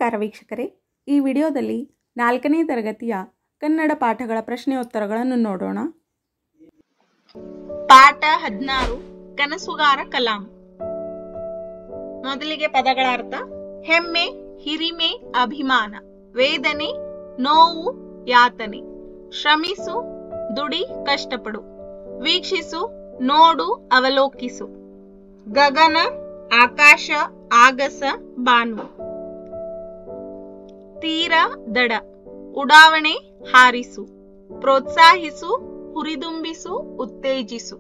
ನಮಸ್ಕಾರ ವೀಕ್ಷಕರೇ ಈ ವಿಡಿಯೋದಲ್ಲಿ ನಾಲ್ಕನೇ ತರಗತಿಯ ಕನ್ನಡ ಪಾಠಗಳ ಪ್ರಶ್ನೆಯೋತ್ತರಗಳನ್ನು ನೋಡೋಣ ಪಾಠ ಹದಿನಾರು ಕನಸುಗಾರ ಕಲಾಂ ಮೊದಲಿಗೆ ಪದಗಳ ಅರ್ಥ ಹೆಮ್ಮೆ ಹಿರಿಮೆ ಅಭಿಮಾನ ವೇದನೆ ನೋವು ಯಾತನೆ ಶ್ರಮಿಸು ದುಡಿ ಕಷ್ಟಪಡು ವೀಕ್ಷಿಸು ನೋಡು ಅವಲೋಕಿಸು ಗಗನ ಆಕಾಶ ಆಗಸ ಬಾನು ತೀರ ದಡ ಉಡಾವಣೆ ಹಾರಿಸು ಪ್ರೋತ್ಸಾಹಿಸು ಹುರಿದುಂಬಿಸು ಉತ್ತೇಜಿಸು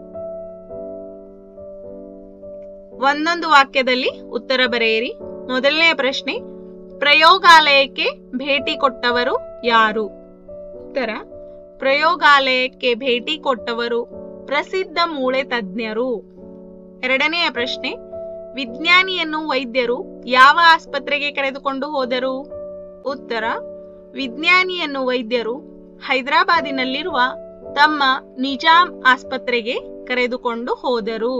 ಒಂದೊಂದು ವಾಕ್ಯದಲ್ಲಿ ಉತ್ತರ ಬರೆಯಿರಿ ಮೊದಲನೆಯ ಪ್ರಶ್ನೆ ಪ್ರಯೋಗಾಲಯಕ್ಕೆ ಭೇಟಿ ಕೊಟ್ಟವರು ಯಾರು ಉತ್ತರ ಪ್ರಯೋಗಾಲಯಕ್ಕೆ ಭೇಟಿ ಕೊಟ್ಟವರು ಪ್ರಸಿದ್ಧ ಮೂಳೆ ತಜ್ಞರು ಎರಡನೆಯ ಪ್ರಶ್ನೆ ವಿಜ್ಞಾನಿಯನ್ನು ವೈದ್ಯರು ಯಾವ ಆಸ್ಪತ್ರೆಗೆ ಕರೆದುಕೊಂಡು ಹೋದರು ಉತ್ತರ ವಿಜ್ಞಾನಿಯನ್ನು ವೈದ್ಯರು ಹೈದರಾಬಾದಿನಲ್ಲಿರುವ ತಮ್ಮ ನಿಜಾಂ ಆಸ್ಪತ್ರೆಗೆ ಕರೆದುಕೊಂಡು ಹೋದರು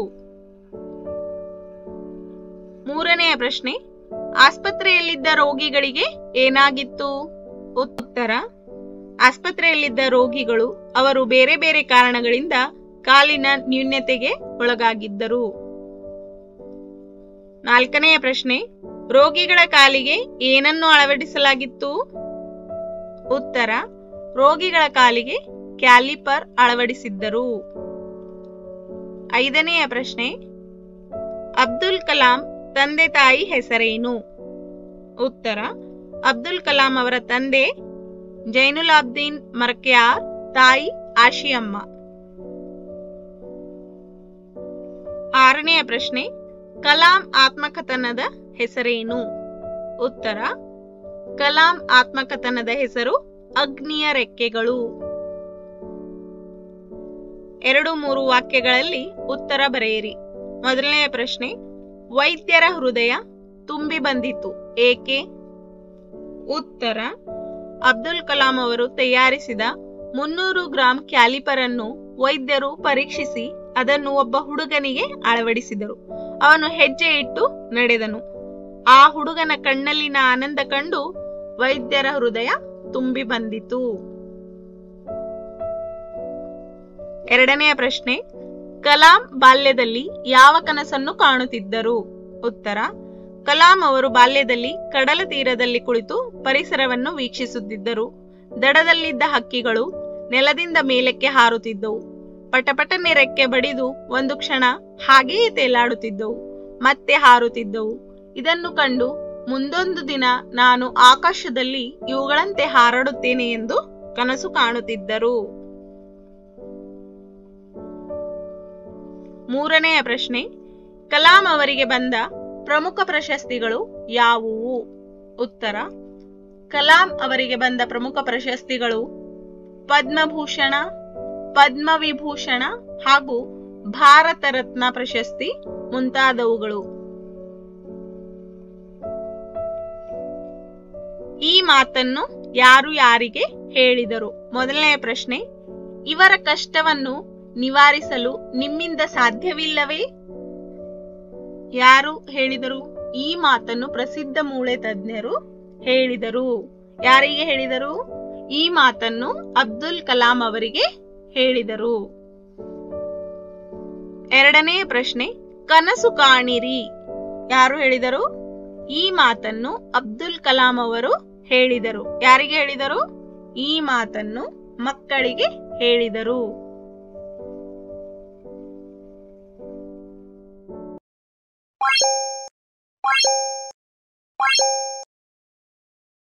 ಮೂರನೆಯ ಪ್ರಶ್ನೆ ಆಸ್ಪತ್ರೆಯಲ್ಲಿದ್ದ ರೋಗಿಗಳಿಗೆ ಏನಾಗಿತ್ತು ಉತ್ತರ ಆಸ್ಪತ್ರೆಯಲ್ಲಿದ್ದ ರೋಗಿಗಳು ಅವರು ಬೇರೆ ಬೇರೆ ಕಾರಣಗಳಿಂದ ಕಾಲಿನ ನ್ಯೂನ್ಯತೆಗೆ ಒಳಗಾಗಿದ್ದರು ನಾಲ್ಕನೆಯ ಪ್ರಶ್ನೆ ರೋಗಿಗಳ ಕಾಲಿಗೆ ಏನನ್ನು ಅಳವಡಿಸಲಾಗಿತ್ತು ಉತ್ತರ ರೋಗಿಗಳ ಕಾಲಿಗೆ ಕ್ಯಾಲಿಪರ್ ಅಳವಡಿಸಿದ್ದರು ಐದನೆಯ ಪ್ರಶ್ನೆ ಅಬ್ದುಲ್ ಕಲಾಂ ತಂದೆ ತಾಯಿ ಹೆಸರೇನು ಉತ್ತರ ಅಬ್ದುಲ್ ಕಲಾಂ ಅವರ ತಂದೆ ಜೈನುಲಾಬ್ದೀನ್ ಮರ್ಕ್ಯಾರ್ ತಾಯಿ ಆಶಿಯಮ್ಮ ಆರನೆಯ ಪ್ರಶ್ನೆ ಕಲಾಂ ಆತ್ಮಕಥನದ ಹೆಸರೇನು ಉತ್ತರ ಕಲಾಂ ಆತ್ಮಕಥನದ ಹೆಸರು ಅಗ್ನಿಯ ರೆಕ್ಕೆಗಳು ಎರಡು ಮೂರು ವಾಕ್ಯಗಳಲ್ಲಿ ಉತ್ತರ ಬರೆಯಿರಿ ಮೊದಲನೆಯ ಪ್ರಶ್ನೆ ವೈದ್ಯರ ಹೃದಯ ತುಂಬಿ ಬಂದಿತು ಏಕೆ ಉತ್ತರ ಅಬ್ದುಲ್ ಕಲಾಂ ಅವರು ತಯಾರಿಸಿದ ಮುನ್ನೂರು ಗ್ರಾಂ ಕ್ಯಾಲಿಪರ್ ಅನ್ನು ವೈದ್ಯರು ಪರೀಕ್ಷಿಸಿ ಅದನ್ನು ಒಬ್ಬ ಹುಡುಗನಿಗೆ ಅಳವಡಿಸಿದರು ಅವನು ಹೆಜ್ಜೆ ಇಟ್ಟು ನಡೆದನು ಆ ಹುಡುಗನ ಕಣ್ಣಲ್ಲಿನ ಆನಂದ ಕಂಡು ವೈದ್ಯರ ಹೃದಯ ತುಂಬಿ ಬಂದಿತು ಎರಡನೆಯ ಪ್ರಶ್ನೆ ಕಲಾಂ ಬಾಲ್ಯದಲ್ಲಿ ಯಾವ ಕನಸನ್ನು ಕಾಣುತ್ತಿದ್ದರು ಉತ್ತರ ಕಲಾಂ ಅವರು ಬಾಲ್ಯದಲ್ಲಿ ಕಡಲ ತೀರದಲ್ಲಿ ಕುಳಿತು ಪರಿಸರವನ್ನು ವೀಕ್ಷಿಸುತ್ತಿದ್ದರು ದಡದಲ್ಲಿದ್ದ ಹಕ್ಕಿಗಳು ನೆಲದಿಂದ ಮೇಲಕ್ಕೆ ಹಾರುತ್ತಿದ್ದವು ಪಟಪಟನೆ ರೆಕ್ಕೆ ಬಡಿದು ಒಂದು ಕ್ಷಣ ಹಾಗೆಯೇ ತೇಲಾಡುತ್ತಿದ್ದವು ಮತ್ತೆ ಹಾರುತ್ತಿದ್ದವು ಇದನ್ನು ಕಂಡು ಮುಂದೊಂದು ದಿನ ನಾನು ಆಕಾಶದಲ್ಲಿ ಇವುಗಳಂತೆ ಹಾರಾಡುತ್ತೇನೆ ಎಂದು ಕನಸು ಕಾಣುತ್ತಿದ್ದರು ಮೂರನೆಯ ಪ್ರಶ್ನೆ ಕಲಾಂ ಅವರಿಗೆ ಬಂದ ಪ್ರಮುಖ ಪ್ರಶಸ್ತಿಗಳು ಯಾವುವು ಉತ್ತರ ಕಲಾಂ ಅವರಿಗೆ ಬಂದ ಪ್ರಮುಖ ಪ್ರಶಸ್ತಿಗಳು ಪದ್ಮಭೂಷಣ ಪದ್ಮವಿಭೂಷಣ ಹಾಗೂ ಭಾರತ ರತ್ನ ಪ್ರಶಸ್ತಿ ಮುಂತಾದವುಗಳು ಈ ಮಾತನ್ನು ಯಾರು ಯಾರಿಗೆ ಹೇಳಿದರು ಮೊದಲನೆಯ ಪ್ರಶ್ನೆ ಇವರ ಕಷ್ಟವನ್ನು ನಿವಾರಿಸಲು ನಿಮ್ಮಿಂದ ಸಾಧ್ಯವಿಲ್ಲವೇ ಯಾರು ಹೇಳಿದರು ಈ ಮಾತನ್ನು ಪ್ರಸಿದ್ಧ ಮೂಳೆ ತಜ್ಞರು ಹೇಳಿದರು ಯಾರಿಗೆ ಹೇಳಿದರು ಈ ಮಾತನ್ನು ಅಬ್ದುಲ್ ಕಲಾಂ ಅವರಿಗೆ ಹೇಳಿದರು ಎರಡನೇ ಪ್ರಶ್ನೆ ಕನಸು ಕಾಣಿರಿ ಯಾರು ಹೇಳಿದರು ಈ ಮಾತನ್ನು ಅಬ್ದುಲ್ ಕಲಾಂ ಅವರು ಹೇಳಿದರು ಯಾರಿಗೆ ಹೇಳಿದರು ಈ ಮಾತನ್ನು ಮಕ್ಕಳಿಗೆ ಹೇಳಿದರು